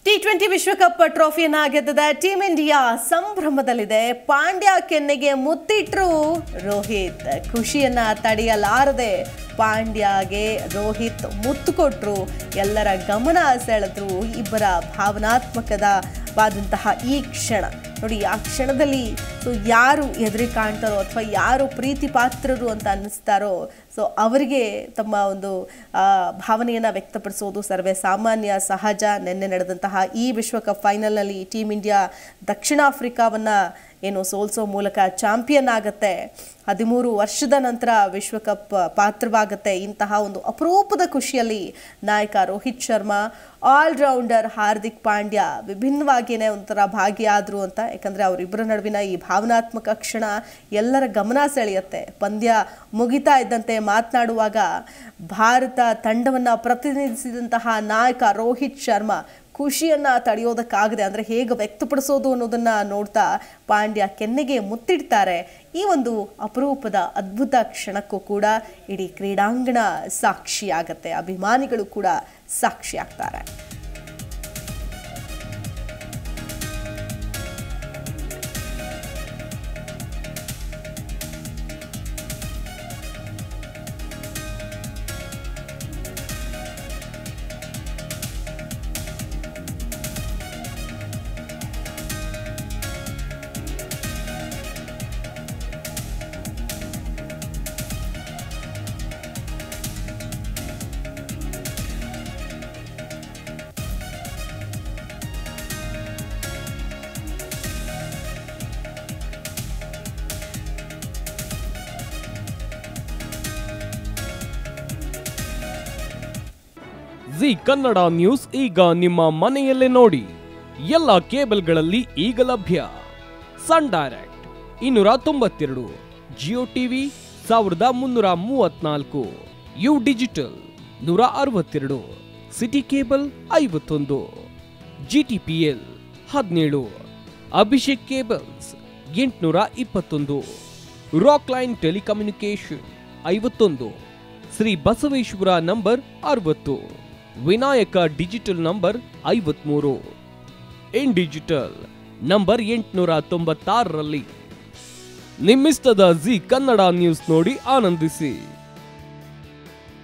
T twenty ವಿಶ್ವಕಪ್ ಟ್ರೋಫಿಯನ್ನ ಗೆದ್ದದ ಟೀಂ ಇಂಡಿಯಾ ಸಂಭ್ರಮದಲ್ಲಿದೆ ಪಾಂಡ್ಯ ಕೆನ್ನೆಗೆ ಮುತ್ತಿಟ್ರು ರೋಹಿತ್ ಖುಷಿಯನ್ನ ತಡೆಯಲಾರದೆ ಪಾಂಡ್ಯಗೆ ರೋಹಿತ್ ಮುತ್ತು ಕೊಟ್ರು ಎಲ್ಲರ ಗಮನ ಸೆಳೆದ್ರು ಇಬ್ಬರ ಭಾವನಾತ್ಮಕದವಾದಂತಹ ಈ ಕ್ಷಣ ನೋಡಿ ಆ ಕ್ಷಣದಲ್ಲಿ ಸೊ ಯಾರು ಎದುರಿ ಕಾಣ್ತಾರೋ ಅಥವಾ ಯಾರು ಪ್ರೀತಿ ಪಾತ್ರರು ಅಂತ ಅನ್ನಿಸ್ತಾರೋ ಸೊ ಅವರಿಗೆ ತಮ್ಮ ಒಂದು ಆ, ಭಾವನೆಯನ್ನ ವ್ಯಕ್ತಪಡಿಸೋದು ಸರ್ವೇ ಸಾಮಾನ್ಯ ಸಹಜ ನಿನ್ನೆ ನಡೆದಂತಹ ಈ ವಿಶ್ವಕಪ್ ಫೈನಲ್ನಲ್ಲಿ ಟೀಮ್ ಇಂಡಿಯಾ ದಕ್ಷಿಣ ಆಫ್ರಿಕಾವನ್ನ ಏನು ಸೋಲ್ಸೋ ಮೂಲಕ ಚಾಂಪಿಯನ್ ಆಗತ್ತೆ ಹದಿಮೂರು ವರ್ಷದ ನಂತರ ವಿಶ್ವಕಪ್ ಪಾತ್ರವಾಗುತ್ತೆ ಇಂತಹ ಒಂದು ಅಪರೂಪದ ಖುಷಿಯಲ್ಲಿ ನಾಯಕ ರೋಹಿತ್ ಶರ್ಮಾ ಆಲ್ರೌಂಡರ್ ಹಾರ್ದಿಕ್ ಪಾಂಡ್ಯ ವಿಭಿನ್ನವಾಗಿಯೇ ಒಂಥರ ಭಾಗಿಯಾದರು ಅಂತ ಯಾಕಂದರೆ ಅವರಿಬ್ಬರ ನಡುವಿನ ಈ ಭಾವನಾತ್ಮಕ ಕ್ಷಣ ಎಲ್ಲರ ಗಮನ ಸೆಳೆಯುತ್ತೆ ಪಂದ್ಯ ಮುಗಿತಾ ಇದ್ದಂತೆ ಮಾತನಾಡುವಾಗ ಭಾರತ ತಂಡವನ್ನು ಪ್ರತಿನಿಧಿಸಿದಂತಹ ನಾಯಕ ರೋಹಿತ್ ಶರ್ಮಾ ಖುಷಿಯನ್ನ ತಡೆಯೋದಕ್ಕಾಗದೆ ಅಂದ್ರೆ ಹೇಗೆ ವ್ಯಕ್ತಪಡಿಸೋದು ಅನ್ನೋದನ್ನ ನೋಡ್ತಾ ಪಾಂಡ್ಯ ಕೆನ್ನೆಗೆ ಮುತ್ತಿಡ್ತಾರೆ ಈ ಒಂದು ಅಪರೂಪದ ಅದ್ಭುತ ಕ್ಷಣಕ್ಕೂ ಕೂಡ ಇಡೀ ಕ್ರೀಡಾಂಗಣ ಸಾಕ್ಷಿಯಾಗತ್ತೆ ಅಭಿಮಾನಿಗಳು ಕೂಡ ಸಾಕ್ಷಿಯಾಗ್ತಾರೆ ಜಿ ಕನ್ನಡ ನ್ಯೂಸ್ ಈಗ ನಿಮ್ಮ ಮನೆಯಲ್ಲೇ ನೋಡಿ ಎಲ್ಲ ಕೇಬಲ್ಗಳಲ್ಲಿ ಈಗ ಲಭ್ಯ ಸನ್ ಡೈರೆಕ್ಟ್ ಇನ್ನೂರ ತೊಂಬತ್ತೆರಡು ಜಿಯೋ ಟಿವಿ ಸಾವಿರದ ಮುನ್ನೂರ ಮೂವತ್ನಾಲ್ಕು ಯು ಡಿಜಿಟಲ್ ನೂರ ಅರವತ್ತೆರಡು ಸಿಟಿ ಕೇಬಲ್ ಐವತ್ತೊಂದು ಜಿ ಟಿ ಪಿ ಎಲ್ ಹದಿನೇಳು ಅಭಿಷೇಕ್ ಕೇಬಲ್ಸ್ ಎಂಟುನೂರ ಇಪ್ಪತ್ತೊಂದು ರಾಕ್ ಲೈನ್ ಟೆಲಿಕಮ್ಯುನಿಕೇಶನ್ ಐವತ್ತೊಂದು ಶ್ರೀ ಬಸವೇಶ್ವರ ನಂಬರ್ ಅರವತ್ತು ವಿನಾಯಕ ಡಿಜಿಟಲ್ ನಂಬರ್ ಐವತ್ಮೂರು ಇನ್ ಡಿಜಿಟಲ್ ನಂಬರ್ ಎಂಟುನೂರ ತೊಂಬತ್ತಾರರಲ್ಲಿ ನಿಮ್ಮಿಸ್ತದ ಜಿ ಕನ್ನಡ ನ್ಯೂಸ್ ನೋಡಿ ಆನಂದಿಸಿ